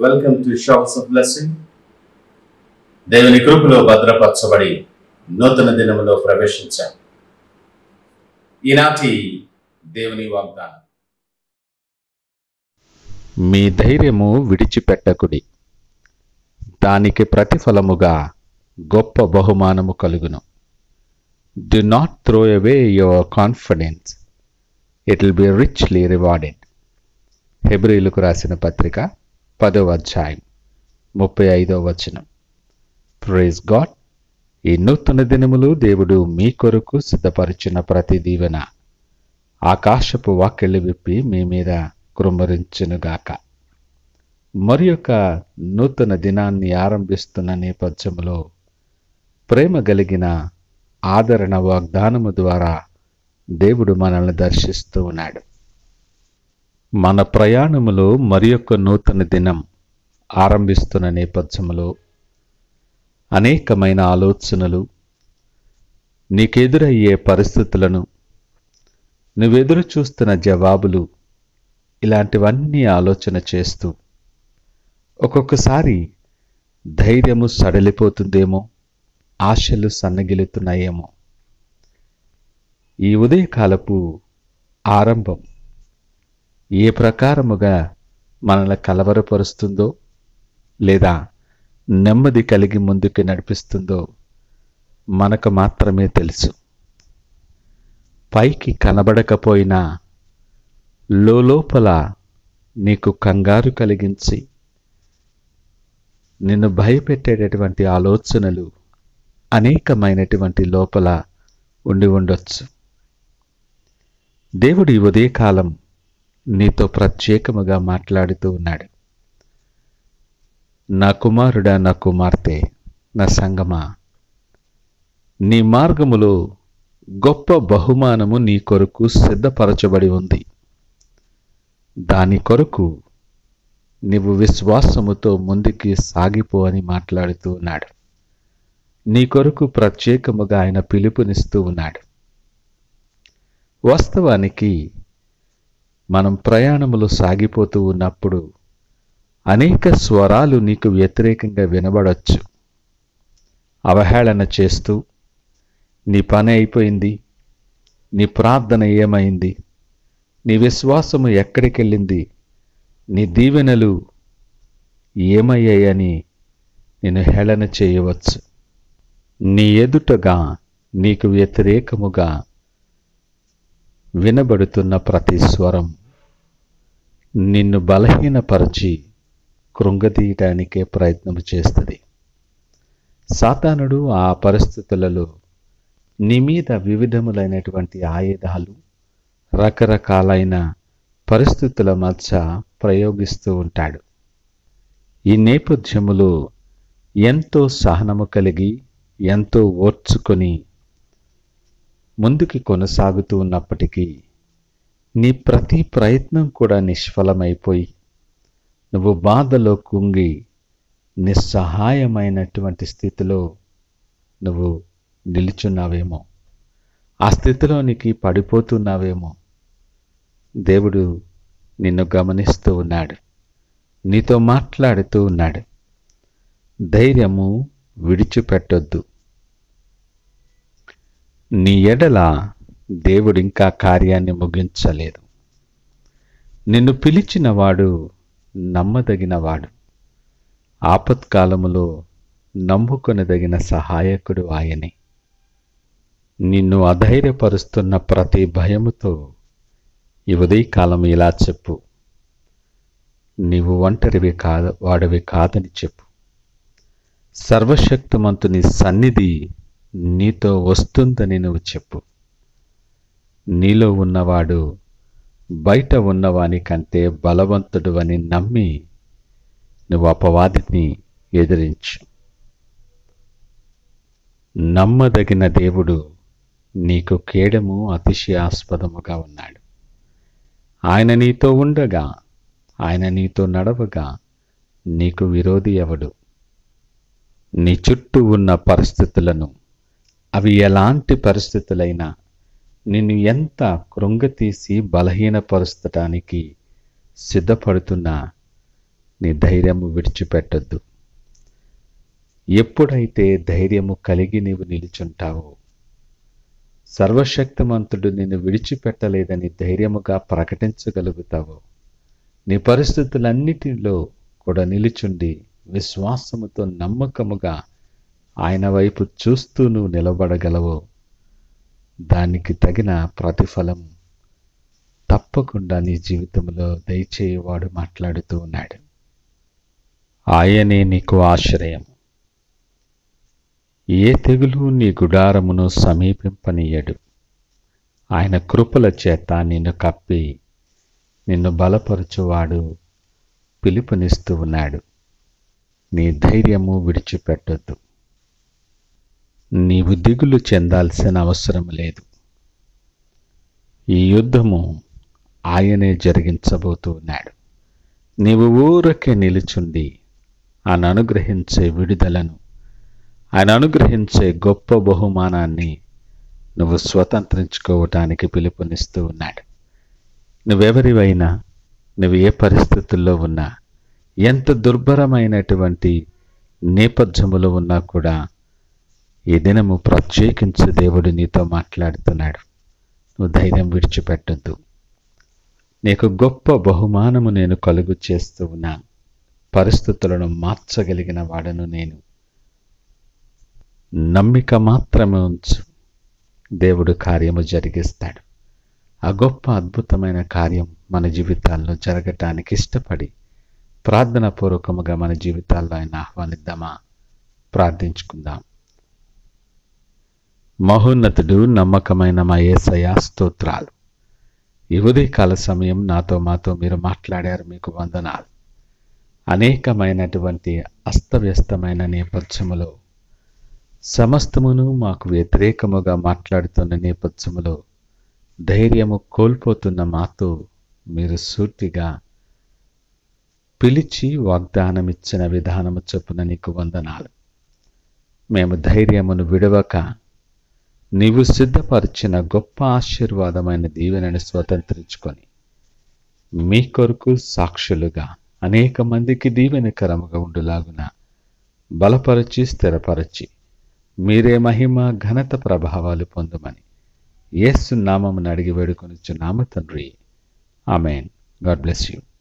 welcome to shops of blessing దేవుని కృపలో భద్రపరచబడి నూతన దినములో ప్రవేశించాం ఈనాటి దేవుని వాగ్దానం మీ ధైర్యము విడిచిపెట్టకుడి దానికి ప్రతిఫలముగా గొప్ప బహుమానము కలుగును do not throw away your confidence it will be richly rewarded హెబ్రిలకు రాసిన పత్రిక పదవ అధ్యాయం ముప్పై ఐదవ వచనం ప్రైజ్ గాడ్ ఈ నూతన దినములు దేవుడు మీ కొరకు సిద్ధపరిచిన ప్రతి దీవెన ఆకాశపు వాక్కెళ్ళు విప్పి మీ మీద కురుమరించునుగాక మరి యొక్క నూతన దినాన్ని ఆరంభిస్తున్న నేపథ్యంలో ప్రేమ కలిగిన ఆదరణ వాగ్దానము ద్వారా దేవుడు మనల్ని దర్శిస్తూ ఉన్నాడు మన ప్రయాణములో మరి యొక్క నూతన దినం ఆరంభిస్తున్న నేపథ్యంలో అనేకమైన ఆలోచనలు నీకెదురయ్యే పరిస్థితులను నువ్వెదురు చూస్తున్న జవాబులు ఇలాంటివన్నీ ఆలోచన చేస్తూ ఒక్కొక్కసారి ధైర్యము సడలిపోతుందేమో ఆశలు సన్నగిలుతున్నాయేమో ఈ ఉదయకాలపు ఆరంభం ఏ ప్రకారముగా మనల్ని కలవరపరుస్తుందో లేదా నెమ్మది కలిగి ముందుకు నడిపిస్తుందో మనకు మాత్రమే తెలుసు పైకి కనబడకపోయినా లోపల నీకు కంగారు కలిగించి నిన్ను భయపెట్టేటటువంటి ఆలోచనలు అనేకమైనటువంటి లోపల ఉండి ఉండొచ్చు దేవుడు ఈ ఉదయకాలం నీతో ప్రత్యేకముగా మాట్లాడుతూ ఉన్నాడు నా కుమారుడా నా కుమార్తె నా సంగమా నీ మార్గములో గొప్ప బహుమానము నీ కొరకు సిద్ధపరచబడి ఉంది దాని కొరకు నీవు విశ్వాసముతో ముందుకి సాగిపో అని మాట్లాడుతూ ఉన్నాడు నీ కొరకు ప్రత్యేకముగా ఆయన పిలుపునిస్తూ ఉన్నాడు వాస్తవానికి మనం ప్రయాణములు సాగిపోతూ ఉన్నప్పుడు అనేక స్వరాలు నీకు వ్యతిరేకంగా వినబడొచ్చు అవహేళన చేస్తూ నీ పని అయిపోయింది నీ ప్రార్థన ఏమైంది నీ విశ్వాసము ఎక్కడికెళ్ళింది నీ దీవెనలు ఏమయ్యాయని నేను హేళన చేయవచ్చు నీ ఎదుటగా నీకు వ్యతిరేకముగా వినబడుతున్న ప్రతి స్వరం నిన్ను బలహీనపరచి కృంగతీయటానికే ప్రయత్నం చేస్తుంది సాతానుడు ఆ పరిస్థితులలో నీ మీద వివిధములైనటువంటి ఆయుధాలు రకరకాలైన పరిస్థితుల మధ్య ప్రయోగిస్తూ ఉంటాడు ఈ నేపథ్యములో ఎంతో సహనము కలిగి ఎంతో ఓర్చుకొని ముందుకి కొనసాగుతూ ఉన్నప్పటికీ నీ ప్రతి ప్రయత్నం కూడా నిష్ఫలమైపోయి నువ్వు బాధలో కుంగి నిస్సహాయమైనటువంటి స్థితిలో నువ్వు నిలుచున్నావేమో ఆ స్థితిలోనికి పడిపోతున్నావేమో దేవుడు నిన్ను గమనిస్తూ ఉన్నాడు నీతో మాట్లాడుతూ ఉన్నాడు ధైర్యము విడిచిపెట్టొద్దు నీ ఎడల దేవుడు ఇంకా కార్యాన్ని ముగించలేదు నిన్ను పిలిచినవాడు నమ్మదగినవాడు ఆపత్కాలములో నమ్ముకొనదగిన సహాయకుడు ఆయనే నిన్ను అధైర్యపరుస్తున్న ప్రతి భయముతో ఈ ఉదయకాలం ఇలా చెప్పు నీవు ఒంటరివి కాదు వాడివి కాదని చెప్పు సర్వశక్తిమంతుని సన్నిధి నీతో వస్తుందని నువ్వు చెప్పు నీలో ఉన్నవాడు బయట ఉన్నవాని కంటే బలవంతుడు అని నమ్మి నువ్వు అపవాదిని ఎదిరించు నమ్మదగిన దేవుడు నీకు కేడము అతిశయాస్పదముగా ఉన్నాడు ఆయన నీతో ఉండగా ఆయన నీతో నడవగా నీకు విరోధి ఎవడు నీ చుట్టూ ఉన్న పరిస్థితులను అవి ఎలాంటి పరిస్థితులైనా నిన్ను ఎంత కృంగతీసి బలహీనపరుస్తటానికి సిద్ధపడుతున్నా నీ ధైర్యము విడిచిపెట్టొద్దు ఎప్పుడైతే ధైర్యము కలిగి నీవు నిలుచుంటావో సర్వశక్తిమంతుడు నిన్ను విడిచిపెట్టలేదని ధైర్యముగా ప్రకటించగలుగుతావో నీ పరిస్థితులన్నిటిలో కూడా నిలుచుండి విశ్వాసముతో నమ్మకముగా ఆయన వైపు చూస్తూ నువ్వు నిలబడగలవో దానికి తగిన ప్రతిఫలం తప్పకుండా నీ జీవితంలో దయచేయవాడు మాట్లాడుతూ ఉన్నాడు ఆయనే నీకు ఆశ్రయం ఏ తెగులు నీ గుడారమును సమీపింపనీయడు ఆయన కృపల చేత నిన్ను కప్పి నిన్ను బలపరచువాడు పిలుపునిస్తూ ఉన్నాడు నీ ధైర్యము విడిచిపెట్టొద్దు నీవు దిగులు చెందాల్సిన అవసరం లేదు ఈ యుద్ధము ఆయనే జరిగించబోతూ ఉన్నాడు నీవు ఊరకే నిలుచుండి ఆయన అనుగ్రహించే విడుదలను ఆయన అనుగ్రహించే గొప్ప బహుమానాన్ని నువ్వు స్వతంత్రించుకోవటానికి పిలుపునిస్తూ ఉన్నాడు నువ్వెవరివైనా నువ్వు ఏ పరిస్థితుల్లో ఉన్నా ఎంత దుర్భరమైనటువంటి నేపథ్యములో ఉన్నా కూడా ఈ దినము ప్రత్యేకించి దేవుడు నీతో మాట్లాడుతున్నాడు నువ్వు ధైర్యం విడిచిపెట్టద్దు నీకు గొప్ప బహుమానము నేను కలుగు చేస్తూ ఉన్నాను పరిస్థితులను మార్చగలిగిన వాడను నేను నమ్మిక మాత్రమే ఉంచు దేవుడు కార్యము జరిగిస్తాడు ఆ గొప్ప అద్భుతమైన కార్యం మన జీవితాల్లో జరగటానికి ఇష్టపడి ప్రార్థన పూర్వకముగా మన జీవితాల్లో ఆయన ఆహ్వానిద్దామా ప్రార్థించుకుందాం మహోన్నతుడు నమ్మకమైన మా ఏసయా స్తోత్రాలు ఈ ఉదయకాల సమయం నాతో మాతో మీరు మాట్లాడారు మీకు వందనాలు అనేకమైనటువంటి అస్తవ్యస్తమైన నేపథ్యములో సమస్తమును మాకు వ్యతిరేకముగా మాట్లాడుతున్న నేపథ్యములో ధైర్యము కోల్పోతున్న మాతో మీరు సూటిగా పిలిచి వాగ్దానం ఇచ్చిన విధానము చొప్పున నీకు వందనాలు మేము ధైర్యమును విడవక నీవు సిద్ధపరిచిన గొప్ప ఆశీర్వాదమైన దీవెనను స్వతంత్రించుకొని మీ కొరకు సాక్షులుగా అనేక మందికి దీవెనకరముగా ఉండులాగున బలపరచి స్థిరపరచి మీరే మహిమ ఘనత ప్రభావాలు పొందమని యేసు నామమును అడిగి వేడుకొనిచ్చు నామ తండ్రి ఆమెన్ గాడ్ బ్లెస్ యూ